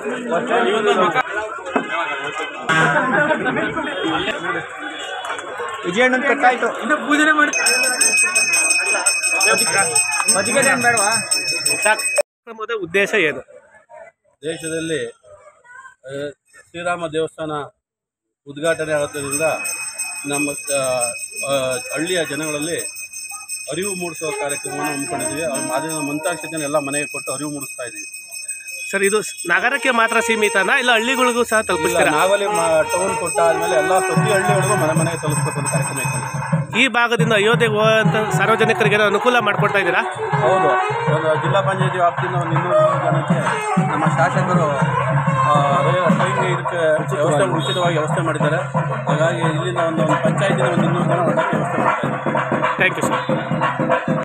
ವಿಜಯಣ್ಣನ ಕಟ್ಟಾಯ್ತು ಇನ್ನು ಪೂಜೆನೆ ಮಾಡಿ ಮಜ್ಜಿಗೆ ಬೇಡವಾ ಕಾರ್ಯಕ್ರಮದ ಉದ್ದೇಶ ಏನು ದೇಶದಲ್ಲಿ ಆ, ಶ್ರೀರಾಮ ದೇವಸ್ಥಾನ ಉದ್ಘಾಟನೆ ಆಗೋದ್ರಿಂದ ನಮ್ಮ ಆ, ಆ, ಹಳ್ಳಿಯ ಜನಗಳಲ್ಲಿ ಅರಿವು ಮೂಡಿಸುವ ಕಾರ್ಯಕ್ರಮವನ್ನು ಹಮ್ಮಿಕೊಂಡಿದ್ದೀವಿ ಅದನ್ನು ಮಂತ್ರಾಕ್ಷತೆಯನ್ನು ಎಲ್ಲ ಮನೆಗೆ ಕೊಟ್ಟು ಅರಿವು ಮೂಡಿಸ್ತಾ ಇದ್ದೀವಿ ಸರ್ ಇದು ಸ್- ನಗರಕ್ಕೆ ಮಾತ್ರ ಸೀಮಿತನಾ ಇಲ್ಲ ಹಳ್ಳಿಗಳಿಗೂ ಸಹ ಇಲ್ಲ ತಲುಪಿಸ್ತೀರಾ ನಾವಲ್ಲಿ ಟೌನ್ ಕೊಟ್ಟ ಆದಮೇಲೆ ಎಲ್ಲ ಪ್ರತಿ ಹಳ್ಳಿಗಳಿಗೂ ಮನೆ ಮನೆಗೆ ತಲುಪಿಸ್ಬೇಕು ಅಂತ ಕಾರ್ಯಕ್ರಮ ಇಟ್ಕೊಂಡಿದ್ದೀವಿ ಈ ಭಾಗದಿಂದ ಅಯೋಧ್ಯೆಗೆ ಹೋಗುವಂತ ಸಾರ್ವಜನಿಕರಿಗೆ ಏನೋ ಅನುಕೂಲ ಮಾಡಿಕೊಡ್ತಾ ಇದ್ದೀರಾ ಹೌದು ಒಂದು ಜಿಲ್ಲಾ ಪಂಚಾಯತಿ ವ್ಯಾಪ್ತಿಯಿಂದ ಒಂದು ಇನ್ನೂರು ಜನಕ್ಕೆ ನಮ್ಮ ಶಾಸಕರು ಆ, ರೈ- ಟ್ರೈನ್ಗೆ ಇದಕ್ಕೆ ವ್ಯವಸ್ಥೆ ಉಚಿತವಾಗಿ ವ್ಯವಸ್ಥೆ ಮಾಡಿದ್ದಾರೆ ಹಾಗಾಗಿ ಇಲ್ಲಿಂದ ಒಂದು ಒಂದು ಪಂಚಾಯತಿನ ಒಂದು ಇನ್ನೂರು ಜನ ಹೊರಡಕ್ಕೆ ವ್ಯವಸ್ಥೆ ಮಾಡ್ತಾ ಇದ್ದಾರೆ ಥ್ಯಾಂಕ್ ಯು ಸರ್